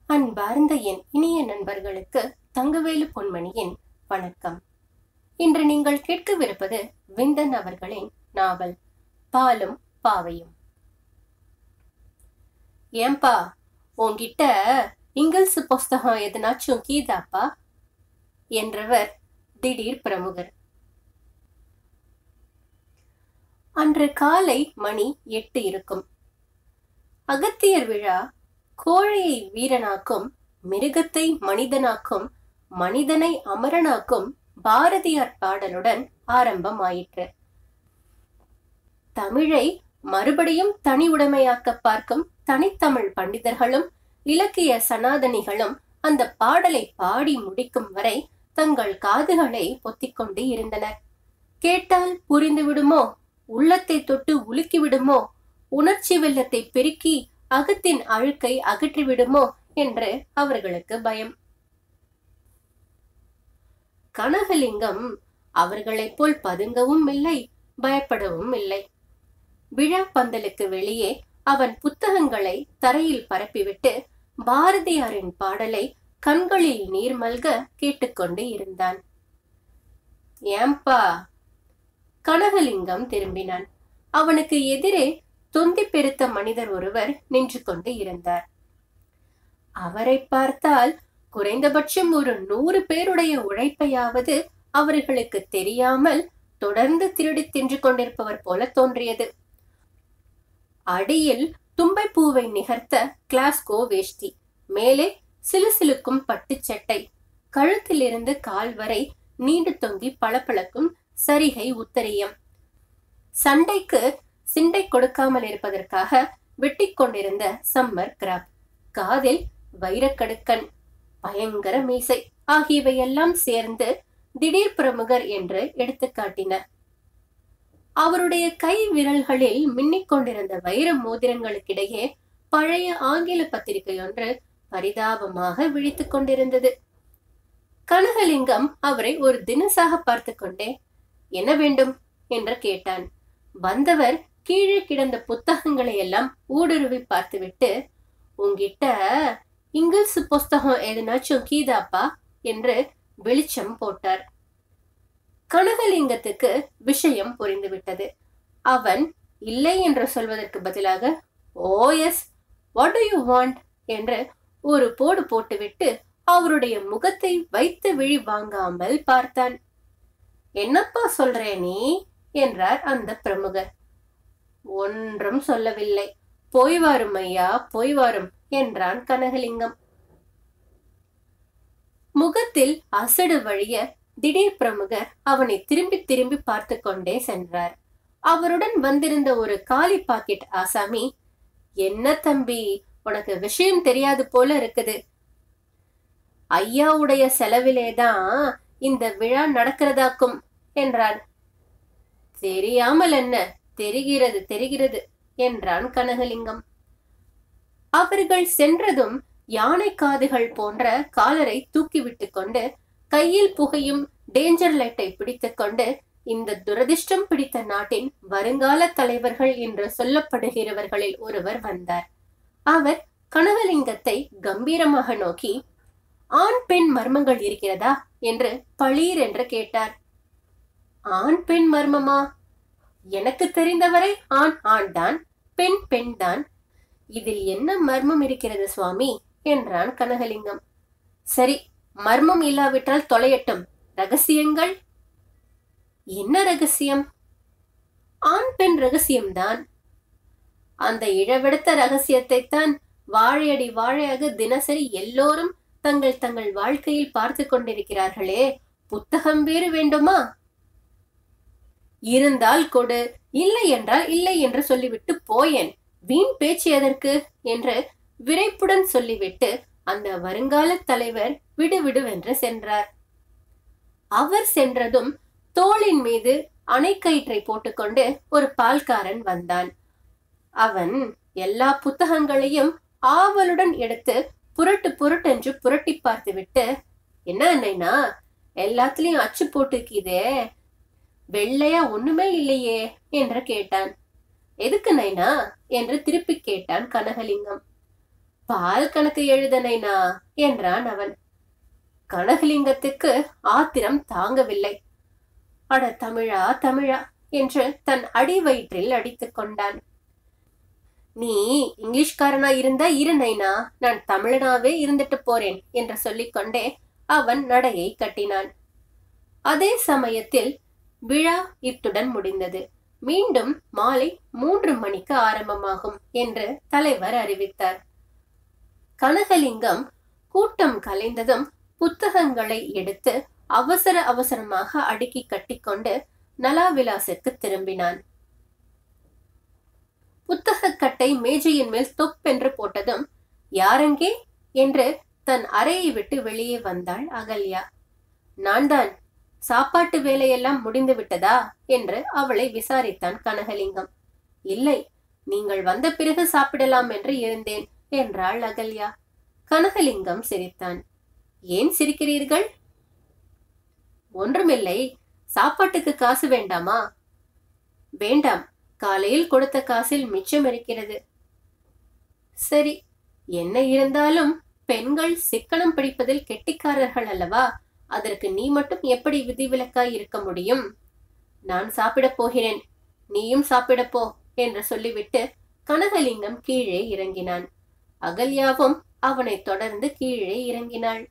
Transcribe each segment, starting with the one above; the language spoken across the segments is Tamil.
அன்பார்ந்த என் இனிய நண்பர்களுக்கு தங்கவேலு பொன்மணியின் வணக்கம் இன்று நீங்கள் கேட்கவிருப்பது விந்தன் அவர்களின் நாவல் பாலும் பாவையும் ஏன்பா உன்கிட்ட இங்கிலீஷ் புஸ்தகம் எதனாச்சும் கீதாப்பா என்றவர் திடீர் பிரமுகர் அன்று காலை மணி எட்டு இருக்கும் அகத்தியர் விழா கோழையை வீரனாக்கும் மிருகத்தை மனிதனாக்கும் மனிதனை அமரனாக்கும் பாரதியார் பாடலுடன் ஆரம்பமாயிற்று தமிழை மறுபடியும் தனி உடைமையாக்க பார்க்கும் தனித்தமிழ் பண்டிதர்களும் இலக்கிய சனாதனிகளும் அந்த பாடலை பாடி முடிக்கும் வரை தங்கள் காதுகளை பொத்திக்கொண்டு இருந்தனர் கேட்டால் புரிந்து விடுமோ உள்ளத்தை தொட்டு உலுக்கி விடுமோ உணர்ச்சி வெள்ளத்தை பெருக்கி அகத்தின் அழுக்கை அகற்றிவிடுமோ என்று அவர்களுக்கு பயம் கனகலிங்கம் அவர்களைப் போல் பதுங்கவும் இல்லை பயப்படவும் இல்லை விழா பந்தலுக்கு வெளியே அவன் புத்தகங்களை தரையில் பரப்பிவிட்டு பாரதியாரின் பாடலை கண்களில் நீர் மல்க கேட்டுக்கொண்டு இருந்தான் ஏம்பா கனகலிங்கம் திரும்பினான் அவனுக்கு எதிரே தொந்தி பெருத்த மனிதர் ஒருவர் நின்று கொண்டு இருந்தார் அவரை பார்த்தால் குறைந்தபட்சம் ஒரு நூறு பேருடைய உழைப்பையாவது அவர்களுக்கு தெரியாமல் தொடர்ந்து திருடி தின்று கொண்டிருப்பவர் போல தோன்றியது அடியில் தும்பை பூவை நிகர்த்த கிளாஸ்கோ வேஷ்டி மேலே சிலுசிலுக்கும் பட்டுச் சட்டை கழுத்திலிருந்து கால் வரை நீண்டு தொங்கி பளபளக்கும் சரிகை உத்தரியம் சண்டைக்கு சிண்டை கொடுக்காமல் இருப்பதற்காக வெட்டி கொண்டிருந்த சம்மர் கிராப் காதில் வைரக்கடுக்கன் பயங்கர மீசை ஆகியவையெல்லாம் சேர்ந்து திடீர் பிரமுகர் என்று எடுத்துக்காட்டின அவருடைய கை விரல்களில் மின்னிக் கொண்டிருந்த வைர மோதிரங்களுக்கிடையே பழைய ஆங்கில பத்திரிகை ஒன்று பரிதாபமாக விழித்துக் கொண்டிருந்தது கனகலிங்கம் அவரை ஒரு தினசாக பார்த்து கொண்டே என்ன வேண்டும் என்று கேட்டான் வந்தவர் கீழே கிடந்த புத்தகங்களை எல்லாம் ஊடுருவி பார்த்துவிட்டு உங்கிட்ட இங்கிலீஷ் புஸ்தகம் எதுனாச்சும் கீதாப்பா என்று வெளிச்சம் போட்டார் கனகலிங்கத்துக்கு விஷயம் புரிந்துவிட்டது அவன் இல்லை என்று சொல்வதற்கு பதிலாக oh yes what do you want என்று ஒரு போடு போட்டுவிட்டு அவருடைய முகத்தை வைத்து விழி வாங்காமல் பார்த்தான் என்னப்பா சொல்றே நீ என்றார் அந்த பிரமுகர் ஒன்றும் சொல்லவில்லை போய் வாரும் ஐயா போய் வாரும் என்றான் கனகலிங்கம் முகத்தில் அசடு வழிய திடீர் பிரமுகர் அவனை திரும்பி திரும்பி பார்த்து கொண்டே சென்றார் அவருடன் வந்திருந்த ஒரு காலி பாக்கெட் ஆசாமி என்ன தம்பி உனக்கு விஷயம் தெரியாது போல இருக்குது ஐயாவுடைய செலவிலேதான் இந்த விழா நடக்கிறதாக்கும் என்றான் தெரியாமல் என்ன தெரிகிறது தெரிகிறது என்றான் கனகலிங்கம் அவர்கள் சென்றதும் யானை காதுகள் போன்ற காலரை தூக்கிவிட்டு கொண்டு கையில் புகையும் டேஞ்சர் லைட்டை பிடித்துக் கொண்டு இந்த துரதிர்ஷ்டம் பிடித்த நாட்டின் வருங்கால தலைவர்கள் என்று சொல்லப்படுகிறவர்களில் ஒருவர் வந்தார் அவர் கனகலிங்கத்தை கம்பீரமாக நோக்கி ஆண் பெண் மர்மங்கள் இருக்கிறதா என்று பளீர் என்று கேட்டார் ஆண் பெண் மர்மமா எனக்கு தெரிந்தவரை ஆண் ஆண் தான் பெண் பெண் தான் இதில் என்ன மர்மம் இருக்கிறது சுவாமி என்றான் கனகலிங்கம் சரி மர்மம் இல்லாவிட்டால் தொலையட்டும் ரகசியங்கள் என்ன ரகசியம் ஆண் பெண் ரகசியம்தான் அந்த இழவெடுத்த ரகசியத்தை தான் வாழையடி வாழையாக தினசரி எல்லோரும் தங்கள் தங்கள் வாழ்க்கையில் பார்த்து கொண்டிருக்கிறார்களே புத்தகம் வேறு வேண்டுமா இருந்தால் கொடு இல்லை என்றால் இல்லை என்று சொல்லிவிட்டு போயேன் வீண் பேச்சு எதற்கு என்று விரைப்புடன் சொல்லிவிட்டு அந்த வருங்கால தலைவர் விடுவிடுவென்று சென்றார் அவர் சென்றதும் தோளின் மீது அணைக்கயிற்றை போட்டுக்கொண்டு ஒரு பால்காரன் வந்தான் அவன் எல்லா புத்தகங்களையும் ஆவலுடன் எடுத்து புரட்டு புரட்டென்று புரட்டி பார்த்துவிட்டு என்ன அண்ணைனா எல்லாத்துலயும் அச்சு போட்டுக்கிதே வெள்ளையா ஒண்ணுமே இல்லையே என்று கேட்டான் எதுக்கு நைனா என்று திருப்பி கேட்டான் கனகலிங்கம் பால் கணக்கு எழுதனைனா என்றான் அவன் கனகலிங்கத்துக்கு ஆத்திரம் தாங்கவில்லை அட தமிழா தமிழா என்று தன் அடி வயிற்றில் அடித்துக் கொண்டான் நீ இங்கிலீஷ்காரனா இருந்தா இரு நைனா நான் தமிழனாவே இருந்துட்டு போறேன் என்று சொல்லிக்கொண்டே அவன் நடையை கட்டினான் அதே சமயத்தில் விழா இத்துடன் முடிந்தது மீண்டும் மாலை மூன்று மணிக்கு ஆரம்பமாகும் என்று தலைவர் அறிவித்தார் கனகலிங்கம் கூட்டம் கலைந்ததும் புத்தகங்களை எடுத்து அவசர அவசரமாக அடுக்கி கட்டிக்கொண்டு நலாவிலாசுக்கு திரும்பினான் புத்தகக்கட்டை மேஜையின் மேல் தொப்பென்று போட்டதும் யாரங்கே என்று தன் அறையை விட்டு வெளியே வந்தாள் அகல்யா நான் தான் சாப்பாட்டு வேலையெல்லாம் முடிந்து விட்டதா என்று அவளை விசாரித்தான் கனகலிங்கம் இல்லை நீங்கள் வந்த பிறகு சாப்பிடலாம் என்று இருந்தேன் என்றாள் அகல்யா கனகலிங்கம் சிரித்தான் ஏன் சிரிக்கிறீர்கள் ஒன்றுமில்லை சாப்பாட்டுக்கு காசு வேண்டாமா வேண்டாம் காலையில் கொடுத்த காசில் மிச்சம் இருக்கிறது சரி என்ன இருந்தாலும் பெண்கள் சிக்கனம் பிடிப்பதில் கெட்டிக்காரர்கள் அல்லவா அதற்கு நீ மட்டும் எப்படி விதிவிலக்காய் இருக்க முடியும் நான் சாப்பிடப் போகிறேன் நீயும் சாப்பிடப் போ என்று சொல்லிவிட்டு கனகலிங்கம் கீழே இறங்கினான் அகல்யாவும் அவனை தொடர்ந்து கீழே இறங்கினாள்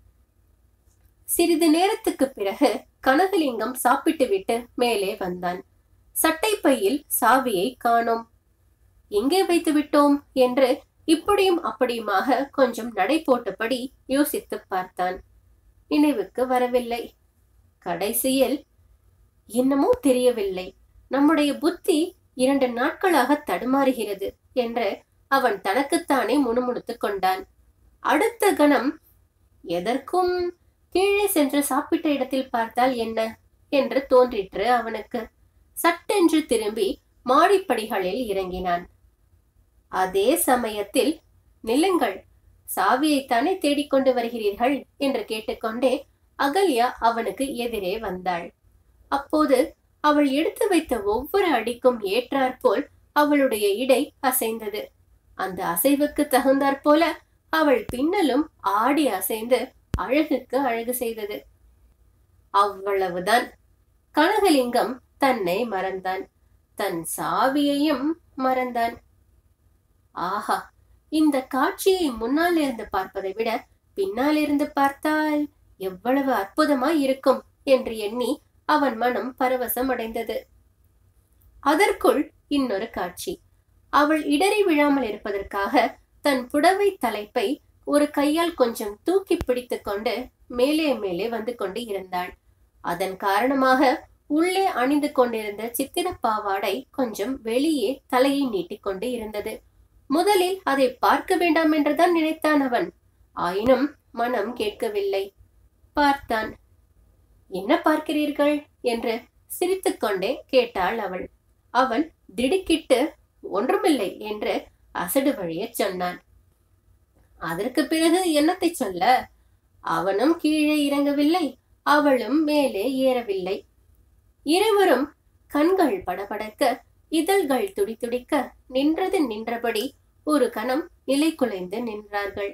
சிறிது நேரத்துக்கு பிறகு கனகலிங்கம் சாப்பிட்டுவிட்டு மேலே வந்தான் சட்டை பையில் சாவியை காணோம் எங்கே வைத்து விட்டோம் என்று இப்படியும் அப்படியுமாக கொஞ்சம் நடை போட்டபடி யோசித்து பார்த்தான் நினைவுக்கு வரவில்லை கடைசியில் என்னமோ தெரியவில்லை நம்முடைய புத்தி இரண்டு நாட்களாக தடுமாறுகிறது என்று அவன் தனக்குத்தானே முணுமுணுத்துக் கொண்டான் அடுத்த கணம் எதற்கும் கீழே சென்று சாப்பிட்ட இடத்தில் பார்த்தால் என்ன என்று தோன்றிற்று அவனுக்கு சட்டென்று திரும்பி மாடிப்படிகளில் இறங்கினான் அதே சமயத்தில் நில்லுங்கள் சாவியைத்தானே தேடிக்கொண்டு வருகிறீர்கள் என்று கேட்டுக்கொண்டே அகல்யா அவனுக்கு எதிரே வந்தாள் அப்போது அவள் எடுத்து வைத்த ஒவ்வொரு அடிக்கும் ஏற்றாற்போல் அவளுடைய இடை அசைந்தது அந்த அசைவுக்கு தகுந்தாற்போல அவள் பின்னலும் ஆடி அசைந்து அழகுக்கு அழகு செய்தது அவ்வளவுதான் கனகலிங்கம் தன்னை மறந்தான் தன் சாவியையும் மறந்தான் ஆஹா இந்த காட்சியை முன்னால் இருந்து பார்ப்பதை விட பின்னால் இருந்து பார்த்தால் எவ்வளவு அற்புதமாய் இருக்கும் என்று எண்ணி அவன் மனம் பரவசம் அடைந்தது அதற்குள் இன்னொரு காட்சி அவள் இடறி விழாமல் இருப்பதற்காக தன் புடவை தலைப்பை ஒரு கையால் கொஞ்சம் தூக்கி பிடித்துக் கொண்டு மேலே மேலே வந்து கொண்டு இருந்தாள் அதன் காரணமாக உள்ளே அணிந்து கொண்டிருந்த சித்திர பாவாடை கொஞ்சம் வெளியே தலையை நீட்டிக்கொண்டு இருந்தது முதலில் அதை பார்க்க வேண்டாம் என்றுதான் நினைத்தான் அவன் ஆயினும் மனம் கேட்கவில்லை பார்த்தான் என்ன பார்க்கிறீர்கள் என்று சிரித்துக்கொண்டே கேட்டாள் அவள் அவன் திடுக்கிட்டு ஒன்றுமில்லை என்று அசடு வழியச் சொன்னான் அதற்கு பிறகு என்னத்தை சொல்ல அவனும் கீழே இறங்கவில்லை அவளும் மேலே ஏறவில்லை இருவரும் கண்கள் படபடக்க இதழ்கள் துடிதுடிக்க நின்றது நின்றபடி ஒரு கணம் நிலை குலைந்து நின்றார்கள்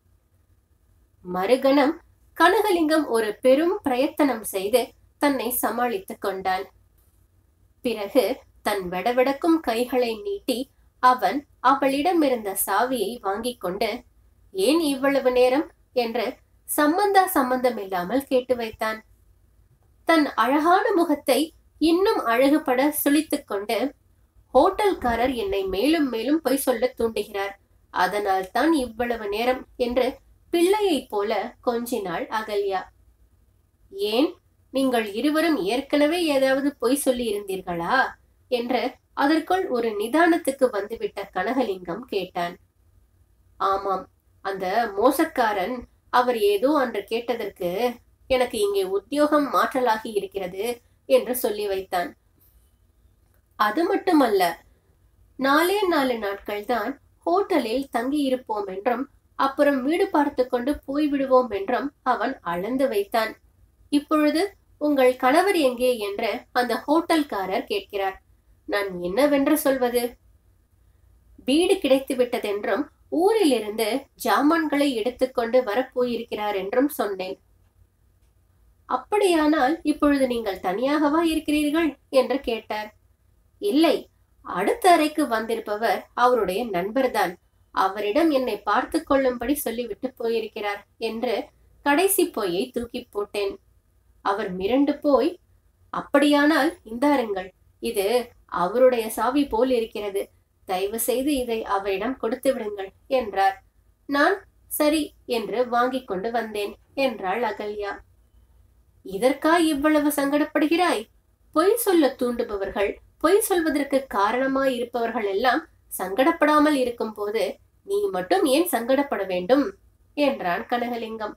மறுகணம் கனகலிங்கம் ஒரு பெரும் பிரயத்தனம் செய்து தன்னை சமாளித்துக் கொண்டான் பிறகு தன் வெடவெடக்கும் கைகளை நீட்டி அவன் அவளிடமிருந்த சாவியை வாங்கிக் கொண்டு ஏன் இவ்வளவு நேரம் என்று சம்பந்தா சம்பந்தம் இல்லாமல் கேட்டு வைத்தான் தன் அழகான முகத்தை இன்னும் அழகுபட சுளித்துக் கொண்டு ஹோட்டல்காரர் என்னை மேலும் மேலும் பொய் சொல்ல தூண்டுகிறார் அதனால் தான் இவ்வளவு நேரம் என்று பிள்ளையைப் போல கொஞ்சினாள் அகல்யா ஏன் நீங்கள் இருவரும் ஏற்கனவே ஏதாவது பொய் சொல்லி இருந்தீர்களா என்று அதற்குள் ஒரு நிதானத்துக்கு வந்துவிட்ட கனகலிங்கம் கேட்டான் ஆமாம் அந்த மோசக்காரன் அவர் ஏதோ அன்று கேட்டதற்கு எனக்கு இங்கே உத்தியோகம் மாற்றலாகி இருக்கிறது என்று சொல்லி வைத்தான் அது மட்டுமல்ல நாலே நாலு நாட்கள் தான் ஹோட்டலில் தங்கி இருப்போம் என்றும் அப்புறம் வீடு பார்த்து கொண்டு போய்விடுவோம் என்றும் அவன் அளந்து வைத்தான் இப்பொழுது உங்கள் கணவர் எங்கே என்று அந்த ஹோட்டல்காரர் கேட்கிறார் நான் என்னவென்று சொல்வது வீடு கிடைத்து விட்டதென்றும் ஊரிலிருந்து ஜாமான்களை எடுத்துக்கொண்டு வரப்போயிருக்கிறார் என்றும் சொன்னேன் அப்படியானால் இப்பொழுது நீங்கள் தனியாகவா இருக்கிறீர்கள் என்று கேட்டார் இல்லை அடுத்த அறைக்கு வந்திருப்பவர் அவருடைய நண்பர்தான் அவரிடம் என்னை பார்த்து கொள்ளும்படி சொல்லிவிட்டு போயிருக்கிறார் என்று கடைசி பொய்யை தூக்கி போட்டேன் அவர் மிரண்டு போய் அப்படியானால் இந்தாருங்கள் இது அவருடைய சாவி போல் இருக்கிறது தயவு செய்து இதை அவரிடம் கொடுத்து விடுங்கள் என்றார் நான் சரி என்று வாங்கிக் கொண்டு வந்தேன் என்றாள் அகல்யா இதற்கா இவ்வளவு சங்கடப்படுகிறாய் பொய் சொல்ல தூண்டுபவர்கள் பொய் சொல்வதற்கு காரணமாய் இருப்பவர்கள் எல்லாம் சங்கடப்படாமல் இருக்கும் போது நீ மட்டும் ஏன் சங்கடப்பட வேண்டும் என்றான் கனகலிங்கம்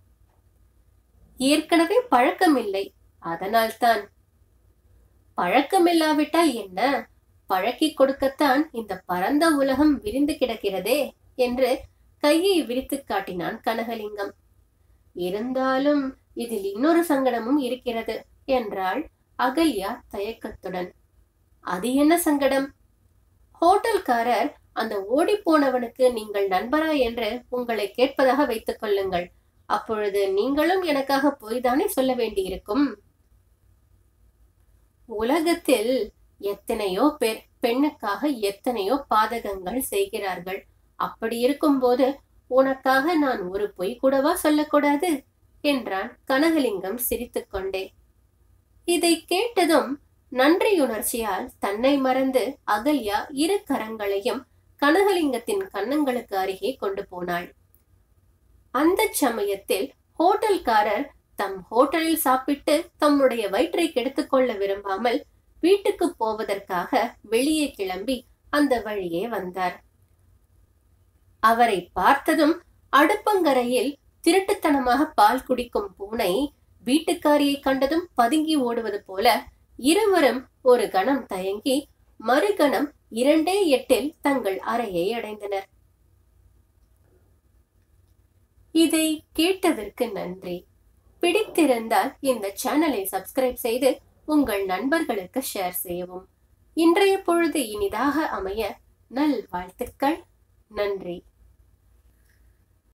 ஏற்கனவே பழக்கமில்லை அதனால்தான் பழக்கமில்லாவிட்டால் என்ன பழக்கி கொடுக்கத்தான் இந்த பரந்த உலகம் விரிந்து கிடக்கிறதே என்று கையை விரித்து காட்டினான் கனகலிங்கம் இருந்தாலும் இதில் இன்னொரு சங்கடமும் இருக்கிறது என்றாள் அகல்யா தயக்கத்துடன் அது என்ன சங்கடம் ஹோட்டல்காரர் அந்த ஓடி போனவனுக்கு நீங்கள் நண்பரா என்று உங்களை கேட்பதாக வைத்துக் கொள்ளுங்கள் அப்பொழுது நீங்களும் எனக்காக போய்தானே சொல்ல வேண்டியிருக்கும் உலகத்தில் எத்தனையோ பேர் பெண்ணுக்காக எத்தனையோ பாதகங்கள் செய்கிறார்கள் அப்படி இருக்கும்போது உனக்காக நான் ஒரு பொய் கூடவா சொல்லக்கூடாது என்றான் கனகலிங்கம் சிரித்துக்கொண்டே இதை கேட்டதும் நன்றியுணர்ச்சியால் தன்னை மறந்து அகல்யா இரு கரங்களையும் கனகலிங்கத்தின் கன்னங்களுக்கு அருகே கொண்டு போனாள் அந்த சமயத்தில் ஹோட்டல்காரர் தம் ஹோட்டலில் சாப்பிட்டு தம்முடைய வயிற்றை கெடுத்துக் கொள்ள விரும்பாமல் வீட்டுக்கு போவதற்காக வெளியே கிளம்பி அந்த வழியே வந்தார் அவரை பார்த்ததும் அடுப்பங்கரையில் திருட்டுத்தனமாக பால் குடிக்கும் பூனை வீட்டுக்காரியை கண்டதும் பதுங்கி ஓடுவது போல இருவரும் ஒரு கணம் தயங்கி மறுகணம் இரண்டே எட்டில் தங்கள் அறையை அடைந்தனர் இதை கேட்டதற்கு நன்றி பிடித்திருந்தால் இந்த சேனலை சப்ஸ்கிரைப் செய்து உங்கள் நண்பர்களுக்கு ஷேர் செய்யவும் இன்றைய பொழுது இனிதாக அமைய நல் வாழ்த்துக்கள் நன்றி